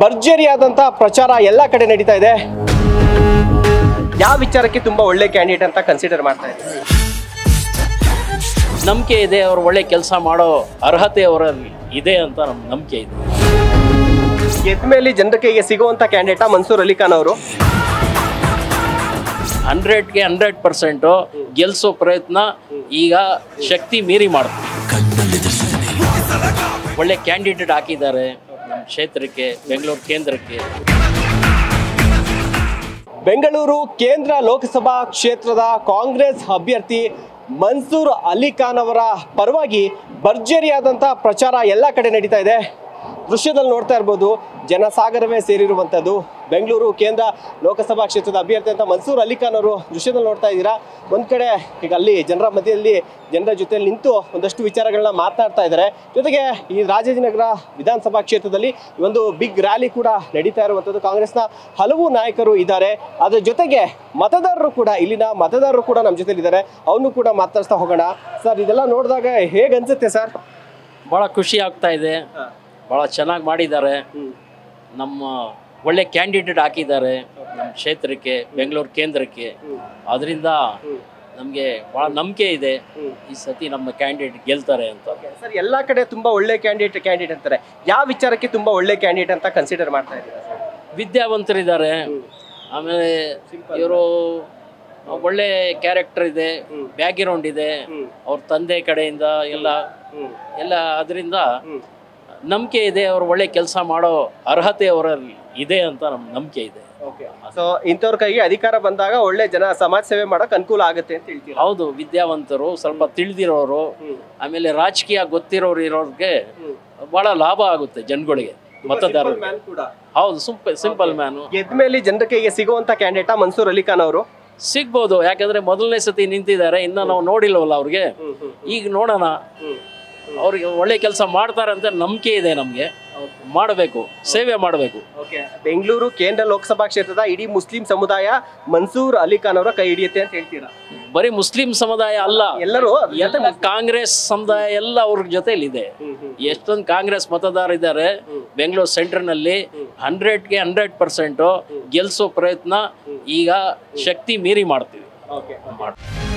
ಭರ್ಜರಿಯಾದಂಥ ಪ್ರಚಾರ ಎಲ್ಲ ಕಡೆ ನಡೀತಾ ಇದೆ ಯಾವ ವಿಚಾರಕ್ಕೆ ತುಂಬಾ ಒಳ್ಳೆ ಕ್ಯಾಂಡಿಡೇಟ್ ಅಂತ ಕನ್ಸಿಡರ್ ಮಾಡ್ತಾ ಇದ್ದಾರೆ ನಂಬಿಕೆ ಇದೆ ಅವ್ರು ಒಳ್ಳೆ ಕೆಲಸ ಮಾಡೋ ಅರ್ಹತೆ ಅವರಲ್ಲಿ ಇದೆ ಅಂತ ನಮ್ಗೆ ನಂಬಿಕೆ ಇದೆ ಗೆದ್ದ ಮೇಲೆ ಜನರ ಕೈಗೆ ಸಿಗುವಂತ ಕ್ಯಾಂಡಿಡೇಟ್ ಮನ್ಸೂರ್ ಅಲಿ ಖಾನ್ ಅವರು ಹಂಡ್ರೆಡ್ಗೆ ಹಂಡ್ರೆಡ್ ಪರ್ಸೆಂಟು ಗೆಲ್ಲಿಸೋ ಪ್ರಯತ್ನ ಈಗ ಶಕ್ತಿ ಮೀರಿ ಮಾಡ್ತೀವಿ ಒಳ್ಳೆ ಕ್ಯಾಂಡಿಡೇಟ್ ಹಾಕಿದ್ದಾರೆ ನಮ್ಮ ಕ್ಷೇತ್ರಕ್ಕೆ ಬೆಂಗಳೂರು ಕೇಂದ್ರಕ್ಕೆ ಬೆಂಗಳೂರು ಕೇಂದ್ರ ಲೋಕಸಭಾ ಕ್ಷೇತ್ರದ ಕಾಂಗ್ರೆಸ್ ಅಭ್ಯರ್ಥಿ ಮನ್ಸೂರ್ ಅಲಿ ಖಾನ್ ಅವರ ಪರವಾಗಿ ಭರ್ಜರಿಯಾದಂಥ ಪ್ರಚಾರ ಎಲ್ಲ ಕಡೆ ನಡೀತಾ ಇದೆ ದೃಶ್ಯದಲ್ಲಿ ನೋಡ್ತಾ ಇರ್ಬೋದು ಜನಸಾಗರವೇ ಸೇರಿರುವಂಥದ್ದು ಬೆಂಗಳೂರು ಕೇಂದ್ರ ಲೋಕಸಭಾ ಕ್ಷೇತ್ರದ ಅಭ್ಯರ್ಥಿ ಅಂತ ಮನ್ಸೂರ್ ಅಲಿ ಖಾನ್ ಅವರು ದೃಶ್ಯದಲ್ಲಿ ನೋಡ್ತಾ ಇದ್ದೀರಾ ಒಂದು ಕಡೆ ಈಗ ಅಲ್ಲಿ ಜನರ ಮಧ್ಯದಲ್ಲಿ ಜನರ ಜೊತೆಯಲ್ಲಿ ನಿಂತು ಒಂದಷ್ಟು ವಿಚಾರಗಳನ್ನ ಮಾತನಾಡ್ತಾ ಇದ್ದಾರೆ ಜೊತೆಗೆ ಈ ರಾಜಾಜಿನಗರ ವಿಧಾನಸಭಾ ಕ್ಷೇತ್ರದಲ್ಲಿ ಈ ಒಂದು ಬಿಗ್ ರ್ಯಾಲಿ ಕೂಡ ನಡೀತಾ ಇರುವಂಥದ್ದು ಕಾಂಗ್ರೆಸ್ನ ಹಲವು ನಾಯಕರು ಇದ್ದಾರೆ ಅದರ ಜೊತೆಗೆ ಮತದಾರರು ಕೂಡ ಇಲ್ಲಿನ ಮತದಾರರು ಕೂಡ ನಮ್ಮ ಜೊತೆಲಿದ್ದಾರೆ ಅವನು ಕೂಡ ಮಾತಾಡ್ಸ್ತಾ ಹೋಗೋಣ ಸರ್ ಇದೆಲ್ಲ ನೋಡಿದಾಗ ಹೇಗೆ ಅನ್ಸುತ್ತೆ ಸರ್ ಭಾಳ ಖುಷಿ ಆಗ್ತಾ ಇದೆ ಭಾಳ ಚೆನ್ನಾಗಿ ಮಾಡಿದ್ದಾರೆ ನಮ್ಮ ಒಳ್ಳೆ ಕ್ಯಾಂಡಿಡೇಟ್ ಹಾಕಿದ್ದಾರೆ ನಮ್ಮ ಕ್ಷೇತ್ರಕ್ಕೆ ಬೆಂಗಳೂರು ಕೇಂದ್ರಕ್ಕೆ ಅದರಿಂದ ನಮಗೆ ಭಾಳ ನಂಬಿಕೆ ಇದೆ ಈ ಸತಿ ನಮ್ಮ ಕ್ಯಾಂಡಿಡೇಟ್ ಗೆಲ್ತಾರೆ ಅಂತ ಸರ್ ಎಲ್ಲ ಕಡೆ ತುಂಬಾ ಒಳ್ಳೆ ಕ್ಯಾಂಡಿಡೇಟ್ ಕ್ಯಾಂಡಿಡೇಟ್ ಅಂತಾರೆ ಯಾವ ವಿಚಾರಕ್ಕೆ ತುಂಬಾ ಒಳ್ಳೆ ಕ್ಯಾಂಡಿಡೇಟ್ ಅಂತ ಕನ್ಸಿಡರ್ ಮಾಡ್ತಾ ಇದ್ದೀರಾ ಸರ್ ವಿದ್ಯಾವಂತರಿದ್ದಾರೆ ಆಮೇಲೆ ಇವರು ಒಳ್ಳೆ ಕ್ಯಾರೆಕ್ಟರ್ ಇದೆ ಬ್ಯಾಕ್ಗ್ರೌಂಡ್ ಇದೆ ಅವ್ರ ತಂದೆ ಕಡೆಯಿಂದ ಎಲ್ಲ ಎಲ್ಲ ಅದರಿಂದ ನಂಬಿಕೆ ಇದೆ ಅವ್ರು ಒಳ್ಳೆ ಕೆಲಸ ಮಾಡೋ ಅರ್ಹತೆ ಅವರಲ್ಲಿ ಇದೆ ಅಂತ ನಮ್ಗೆ ನಂಬಿಕೆ ಇದೆ ಸೊ ಇಂಥವ್ರ ಕೈಗೆ ಅಧಿಕಾರ ಬಂದಾಗ ಒಳ್ಳೆ ಜನ ಸಮಾಜ ಸೇವೆ ಮಾಡಕ್ ಅನುಕೂಲ ಆಗುತ್ತೆ ಅಂತ ಹೇಳ್ತೀರಾ ಹೌದು ವಿದ್ಯಾವಂತರು ಸ್ವಲ್ಪ ತಿಳಿದಿರೋರು ಆಮೇಲೆ ರಾಜಕೀಯ ಗೊತ್ತಿರೋರು ಇರೋರಿಗೆ ಬಹಳ ಲಾಭ ಆಗುತ್ತೆ ಜನಗಳಿಗೆ ಮತದಾರರಿಗೆ ಹೌದು ಸಿಂಪಲ್ ಸಿಂಪಲ್ ಮ್ಯಾನು ಗೆದ್ದ ಮೇಲೆ ಜನರ ಕೈಗೆ ಸಿಗುವಂತ ಕ್ಯಾಂಡಿಡೇಟ್ ಮನ್ಸೂರ್ ಅಲಿ ಖಾನ್ ಅವರು ಸಿಗ್ಬೋದು ಯಾಕಂದ್ರೆ ಮೊದಲನೇ ಸತಿ ನಿಂತಿದ್ದಾರೆ ಇನ್ನ ನಾವು ನೋಡಿಲ್ವಲ್ಲ ಅವ್ರಿಗೆ ಈಗ ನೋಡೋಣ ಅವ್ರಿಗೆ ಒಳ್ಳೆ ಕೆಲಸ ಮಾಡ್ತಾರೆ ಅಂತ ನಂಬಿಕೆ ಇದೆ ನಮಗೆ ಮಾಡಬೇಕು ಸೇವೆ ಮಾಡಬೇಕು ಬೆಂಗಳೂರು ಕೇಂದ್ರ ಲೋಕಸಭಾ ಕ್ಷೇತ್ರದ ಇಡೀ ಮುಸ್ಲಿಂ ಸಮುದಾಯ ಮನ್ಸೂರ್ ಅಲಿ ಖಾನ್ ಅವರ ಕೈ ಹಿಡಿಯುತ್ತೆ ಅಂತ ಹೇಳ್ತೀರಾ ಬರೀ ಮುಸ್ಲಿಂ ಸಮುದಾಯ ಅಲ್ಲ ಎಲ್ಲರೂ ಎಲ್ಲ ಕಾಂಗ್ರೆಸ್ ಸಮುದಾಯ ಎಲ್ಲ ಅವ್ರ ಜೊತೆಲಿದೆ ಎಷ್ಟೊಂದು ಕಾಂಗ್ರೆಸ್ ಮತದಾರ ಇದ್ದಾರೆ ಬೆಂಗಳೂರು ಸೆಂಟರ್ನಲ್ಲಿ ಹಂಡ್ರೆಡ್ಗೆ ಹಂಡ್ರೆಡ್ ಪರ್ಸೆಂಟು ಗೆಲ್ಲಿಸೋ ಪ್ರಯತ್ನ ಈಗ ಶಕ್ತಿ ಮೀರಿ ಮಾಡ್ತೀವಿ ಓಕೆ ಮಾಡ್ತೀವಿ